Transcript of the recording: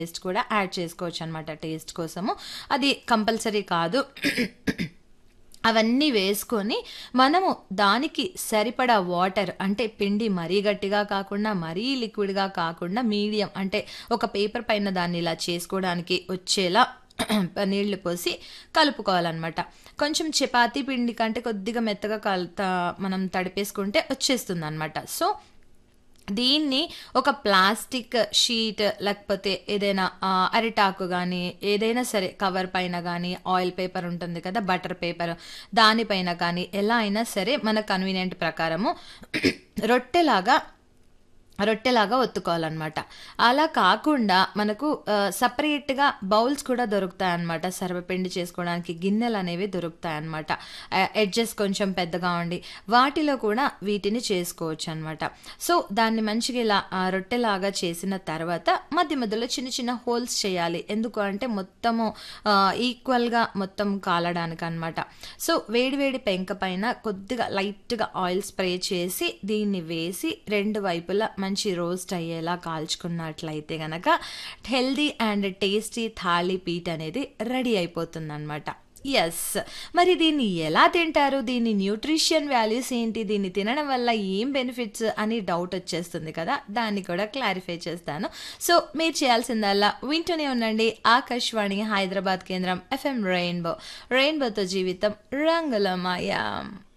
paste కూడా add చేసుకోవచ్చు అనమాట టేస్ట్ కోసము అది కంపల్సరీ కాదు అవన్నీ వేసుకొని మనము దానికి సరిపడా వాటర్ అంటే పిండి మరీ గట్టిగా కాకుండా మరీ లిక్విడ్గా కాకుండా మీడియం అంటే ఒక పేపర్ పైన దాన్ని ఇలా చేసుకోవడానికి వచ్చేలా నీళ్లు పోసి కలుపుకోవాలన్నమాట కొంచెం చపాతీ పిండి కంటే కొద్దిగా మెత్తగా కలుతా మనం తడిపేసుకుంటే వచ్చేస్తుంది అనమాట సో దీన్ని ఒక ప్లాస్టిక్ షీట్ లేకపోతే ఏదైనా ఆ, అరిటాకు కానీ ఏదైనా సరే కవర్ పైన కానీ ఆయిల్ పేపర్ ఉంటుంది కదా బటర్ పేపర్ దానిపైన కానీ ఎలా అయినా సరే మన కన్వీనియంట్ ప్రకారము రొట్టెలాగా రొట్టెలాగా ఒత్తుకోవాలన్నమాట అలా కాకుండా మనకు సపరేట్గా బౌల్స్ కూడా దొరుకుతాయి అన్నమాట సర్వపిండి చేసుకోవడానికి గిన్నెలు అనేవి దొరుకుతాయి అన్నమాట ఎడ్జెస్ కొంచెం పెద్దగా ఉండి వాటిలో కూడా వీటిని చేసుకోవచ్చు అనమాట సో దాన్ని మంచిగా ఇలా ఆ, రొట్టెలాగా చేసిన తర్వాత మధ్య మధ్యలో చిన్న చిన్న హోల్స్ చేయాలి ఎందుకు అంటే మొత్తము ఆ, ఈక్వల్గా మొత్తం కాలడానికి అనమాట సో వేడివేడి పెంక పైన కొద్దిగా లైట్గా ఆయిల్ స్ప్రే చేసి దీన్ని వేసి రెండు వైపులా మంచి రోస్ట్ అయ్యేలా కాల్చుకున్నట్లయితే గనక healthy and tasty thalipeeth అనేది రెడీ అయిపోతుంది అనమాట ఎస్ మరి దీన్ని ఎలా తింటారు దీని న్యూట్రిషన్ వాల్యూస్ ఏంటి దీన్ని తినడం వల్ల ఏం బెనిఫిట్స్ అని డౌట్ వచ్చేస్తుంది కదా దాన్ని కూడా క్లారిఫై చేస్తాను సో మీరు చేయాల్సిందల్లా వింటూనే ఉండండి ఆకాశవాణి హైదరాబాద్ కేంద్రం ఎఫ్ఎం రెయిన్బో రెయిన్బోతో జీవితం రంగులమయం